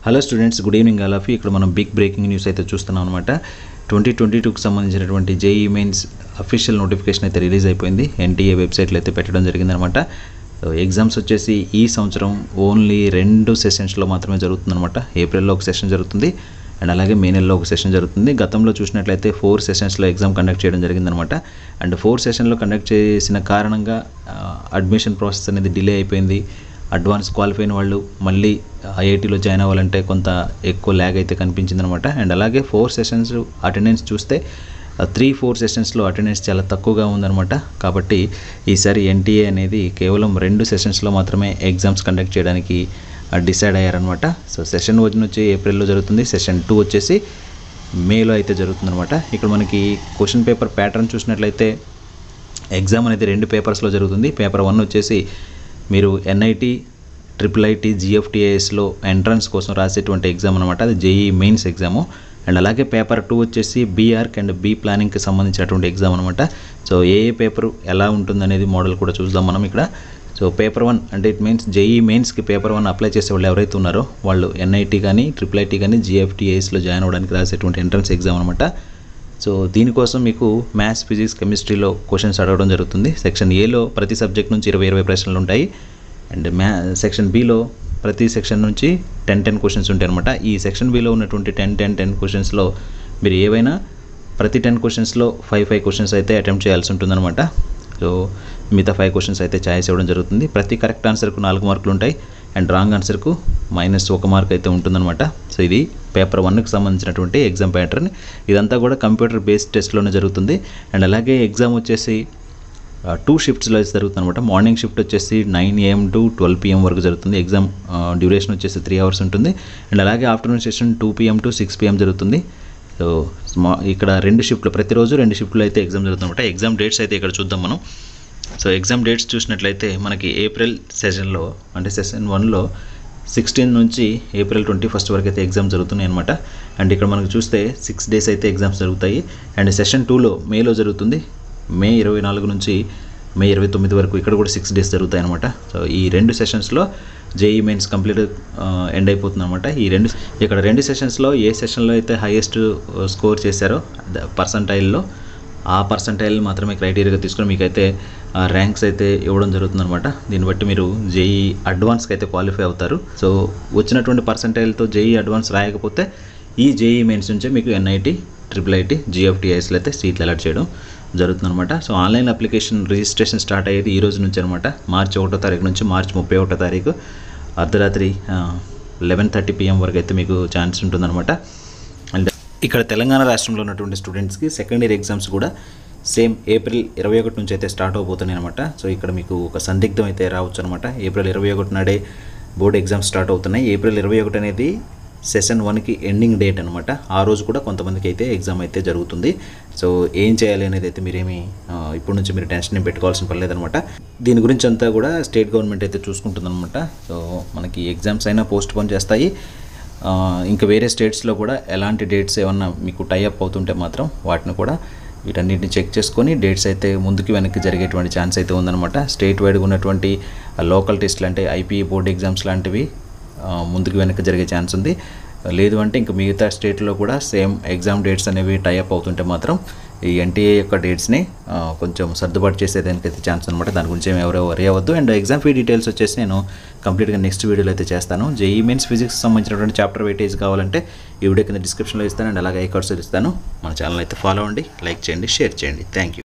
hello students good evening all of you ఇక్కడ మనం big breaking news అయితే చూస్తున్నాం అనమాట ట్వంటీ ట్వంటీ టూకి సంబంధించినటువంటి జేఈ మెయిన్స్ అఫీషియల్ నోటిఫికేషన్ అయితే రిలీజ్ అయిపోయింది ఎన్టీఏ వెబ్సైట్లో అయితే పెట్టడం జరిగిందనమాట ఎగ్జామ్స్ వచ్చేసి ఈ సంవత్సరం ఓన్లీ రెండు సెషన్స్లో మాత్రమే జరుగుతుందన్నమాట ఏప్రిల్లో ఒక సెషన్ జరుగుతుంది అండ్ అలాగే మే నెలలో ఒక సెషన్ జరుగుతుంది గతంలో చూసినట్లయితే ఫోర్ సెషన్స్లో ఎగ్జామ్ కండక్ట్ చేయడం జరిగిందనమాట అండ్ ఫోర్ సెషన్లో కండక్ట్ చేసిన కారణంగా అడ్మిషన్ ప్రాసెస్ అనేది డిలే అయిపోయింది అడ్వాన్స్ క్వాలిఫై అయిన వాళ్ళు మళ్ళీ ఐఐటీలో జాయిన్ అవ్వాలంటే కొంత ఎక్కువ ల్యాగ్ అయితే కనిపించింది అనమాట అండ్ అలాగే ఫోర్ సెషన్స్ అటెండెన్స్ చూస్తే త్రీ ఫోర్ సెషన్స్లో అటెండెన్స్ చాలా తక్కువగా ఉందన్నమాట కాబట్టి ఈసారి ఎన్టీఏ అనేది కేవలం రెండు సెషన్స్లో మాత్రమే ఎగ్జామ్స్ కండక్ట్ చేయడానికి డిసైడ్ అయ్యారనమాట సో సెషన్ వన్ వచ్చి ఏప్రిల్లో జరుగుతుంది సెషన్ టూ వచ్చేసి మేలో అయితే జరుగుతుందన్నమాట ఇక్కడ మనకి క్వశ్చన్ పేపర్ ప్యాటర్న్ చూసినట్లయితే ఎగ్జామ్ అనేది రెండు పేపర్స్లో జరుగుతుంది పేపర్ వన్ వచ్చేసి మీరు ఎన్ఐటి ట్రిపుల్ ఐటీ జిఎఫ్టిఐఎస్లో ఎంట్రన్స్ కోసం రాసేటువంటి ఎగ్జామ్ అనమాట అది జేఈ మెయిన్స్ ఎగ్జాము అండ్ అలాగే పేపర్ టూ వచ్చేసి బీఆర్క్ అండ్ బీ ప్లానింగ్కి సంబంధించినటువంటి ఎగ్జామ్ అనమాట సో ఏ ఏ పేపర్ ఎలా ఉంటుందనేది మోడల్ కూడా చూద్దాం మనం ఇక్కడ సో పేపర్ వన్ అంటే ఇట్ మీన్స్ జేఈ మెయిన్స్కి పేపర్ వన్ అప్లై చేసే వాళ్ళు ఎవరైతే ఉన్నారో వాళ్ళు ఎన్ఐటి కానీ ట్రిపుల్ ఐటీ కానీ జిఎఫ్టిఐఎస్లో జాయిన్ అవ్వడానికి రాసేటువంటి ఎంట్రన్స్ ఎగ్జామ్ అనమాట సో దీనికోసం మీకు మ్యాథ్స్ ఫిజిక్స్ కెమిస్ట్రీలో క్వశ్చన్స్ అడగడం జరుగుతుంది సెక్షన్ ఏలో ప్రతి సబ్జెక్ట్ నుంచి ఇరవై ఇరవై ప్రశ్నలు ఉంటాయి అండ్ మ్యా సెక్షన్ బిలో ప్రతి సెక్షన్ నుంచి టెన్ టెన్ క్వశ్చన్స్ ఉంటాయి అనమాట ఈ సెక్షన్ బిలో ఉన్నటువంటి టెన్ టెన్ టెన్ క్వశ్చన్స్లో మీరు ఏవైనా ప్రతి టెన్ క్వశ్చన్స్లో ఫైవ్ ఫైవ్ క్వశ్చన్స్ అయితే అటెంప్ట్ చేయాల్సి ఉంటుందన్నమాట సో మిగతా ఫైవ్ క్వశ్చన్స్ అయితే ఛాయిస్ ఇవ్వడం జరుగుతుంది ప్రతి కరెక్ట్ ఆన్సర్కు నాలుగు మార్కులు ఉంటాయి అండ్ రాంగ్ ఆన్సర్కు మైనస్ ఒక మార్క్ అయితే ఉంటుందన్నమాట సో ఇది పేపర్ వన్కి సంబంధించినటువంటి ఎగ్జామ్ ప్యాటర్న్ ఇదంతా కూడా కంప్యూటర్ బేస్డ్ టెస్ట్లోనే జరుగుతుంది అండ్ అలాగే ఎగ్జామ్ వచ్చేసి టూ షిఫ్ట్స్లో జరుగుతుంది అనమాట మార్నింగ్ షిఫ్ట్ వచ్చేసి nine AM to twelve PM వరకు జరుగుతుంది ఎగ్జామ్ డ్యూరేషన్ వచ్చేసి త్రీ అవర్స్ ఉంటుంది అండ్ అలాగే afternoon session two PM to six PM జరుగుతుంది సో స్మా ఇక్కడ రెండు షిఫ్ట్లు ప్రతిరోజు రెండు షిఫ్ట్లు అయితే ఎగ్జామ్ జరుగుతుంది అనమాట ఎగ్జామ్ డేట్స్ అయితే ఇక్కడ చూద్దాం మనం సో ఎగ్జామ్ డేట్స్ చూసినట్లయితే మనకి ఏప్రిల్ సెషన్లో అంటే సెషన్ వన్లో సిక్స్టీన్ నుంచి ఏప్రిల్ ట్వంటీ ఫస్ట్ వరకు అయితే ఎగ్జామ్స్ జరుగుతున్నాయి అనమాట అండ్ ఇక్కడ మనకు చూస్తే సిక్స్ డేస్ అయితే ఎగ్జామ్స్ జరుగుతాయి అండ్ సెషన్ టూలో మేలో జరుగుతుంది మే ఇరవై నాలుగు నుంచి మే ఇరవై తొమ్మిది వరకు ఇక్కడ కూడా సిక్స్ డేస్ జరుగుతాయి అనమాట సో ఈ రెండు సెషన్స్లో జేఈ మెయిన్స్ కంప్లీట్ ఎండ్ అయిపోతుంది అనమాట ఈ రెండు ఇక్కడ రెండు సెషన్స్లో ఏ సెషన్లో అయితే హైయెస్ట్ స్కోర్ చేశారో పర్సంటైల్లో ఆ పర్సంటైల్ మాత్రమే క్రైటీరియాగా తీసుకొని మీకైతే ర్యాంక్స్ అయితే ఇవ్వడం జరుగుతుంది అనమాట దీన్ని బట్టి మీరు జేఈ అడ్వాన్స్కి అయితే క్వాలిఫై అవుతారు సో వచ్చినటువంటి పర్సంటైల్తో జేఈ అడ్వాన్స్ రాయకపోతే ఈ జేఈ మెయిన్స్ నుంచే మీకు ఎన్ఐటి ట్రిపుల్ ఐటీ జిఎఫ్టిఐఎస్లో అయితే సీట్లు అలాట్ చేయడం జరుగుతుందన్నమాట so online application registration start అయ్యేది ఈ రోజు నుంచి అనమాట మార్చి ఒకటో తారీఖు నుంచి మార్చి ముప్పై ఒకటో తారీఖు అర్ధరాత్రి లెవెన్ థర్టీ పిఎం వరకు అయితే మీకు ఛాన్స్ ఉంటుందన్నమాట అండ్ ఇక్కడ తెలంగాణ రాష్ట్రంలో ఉన్నటువంటి స్టూడెంట్స్కి సెకండ్ ఇయర్ ఎగ్జామ్స్ కూడా సేమ్ ఏప్రిల్ ఇరవై ఒకటి నుంచి అయితే స్టార్ట్ అవబోతున్నాయి అనమాట సో ఇక్కడ మీకు ఒక సందిగ్ధం అయితే రావచ్చు అనమాట ఏప్రిల్ ఇరవై ఒకటి నాడే బోర్డ్ ఎగ్జామ్స్ స్టార్ట్ అవుతున్నాయి ఏప్రిల్ ఇరవై ఒకటి అనేది సెషన్ వన్కి ఎండింగ్ డేట్ అనమాట ఆ రోజు కూడా కొంతమందికి అయితే ఎగ్జామ్ అయితే జరుగుతుంది సో ఏం చేయాలి అనేది అయితే మీరేమి ఇప్పటి నుంచి మీరు టెన్షన్ ఏం పెట్టుకోవాల్సిన పని లేదనమాట దీని గురించి అంతా కూడా స్టేట్ గవర్నమెంట్ అయితే చూసుకుంటుందన్నమాట సో మనకి ఎగ్జామ్స్ అయినా పోస్ట్ పోన్ చేస్తాయి ఇంకా వేరే స్టేట్స్లో కూడా ఎలాంటి డేట్స్ ఏమన్నా మీకు టైఅప్ అవుతుంటే మాత్రం వాటిని కూడా వీటన్నిటిని చెక్ చేసుకొని డేట్స్ అయితే ముందుకు వెనక్కి జరిగేటువంటి ఛాన్స్ అయితే ఉందన్నమాట స్టేట్ వైడ్గా ఉన్నటువంటి లోకల్ టెస్ట్లు అంటే ఐపీఈ బోర్డ్ ఎగ్జామ్స్ లాంటివి ముందుకు వెనక్కి జరిగే ఛాన్స్ ఉంది లేదు అంటే ఇంకా మిగతా స్టేట్లో కూడా సేమ్ ఎగ్జామ్ డేట్స్ అనేవి టైఅప్ అవుతుంటే మాత్రం ఈ ఎన్టీఏ యొక్క డేట్స్ని కొంచెం సర్దుబాటు చేసేదానికైతే ఛాన్స్ అనమాట దాని గురించి ఏమి ఎవరో వరి అవ్వద్దు అండ్ ఎగ్జామ్ ఫీ డీటెయిల్స్ వచ్చేసి నేను కంప్లీట్గా నెక్స్ట్ వీడియోలో అయితే చేస్తాను జేఈ మెయిన్స్ ఫిజిక్స్ సంబంధించినటువంటి చాప్టర్ వెయిటేజ్ కావాలంటే ఈ వీడియో కింద డిస్క్రిప్షన్లో ఇస్తాను అండ్ అలాగే ఐకార్డ్స్ ఇస్తాను మన ఛానల్ అయితే ఫాలో అవ్వండి లైక్ చేయండి షేర్ చేయండి థ్యాంక్ యూ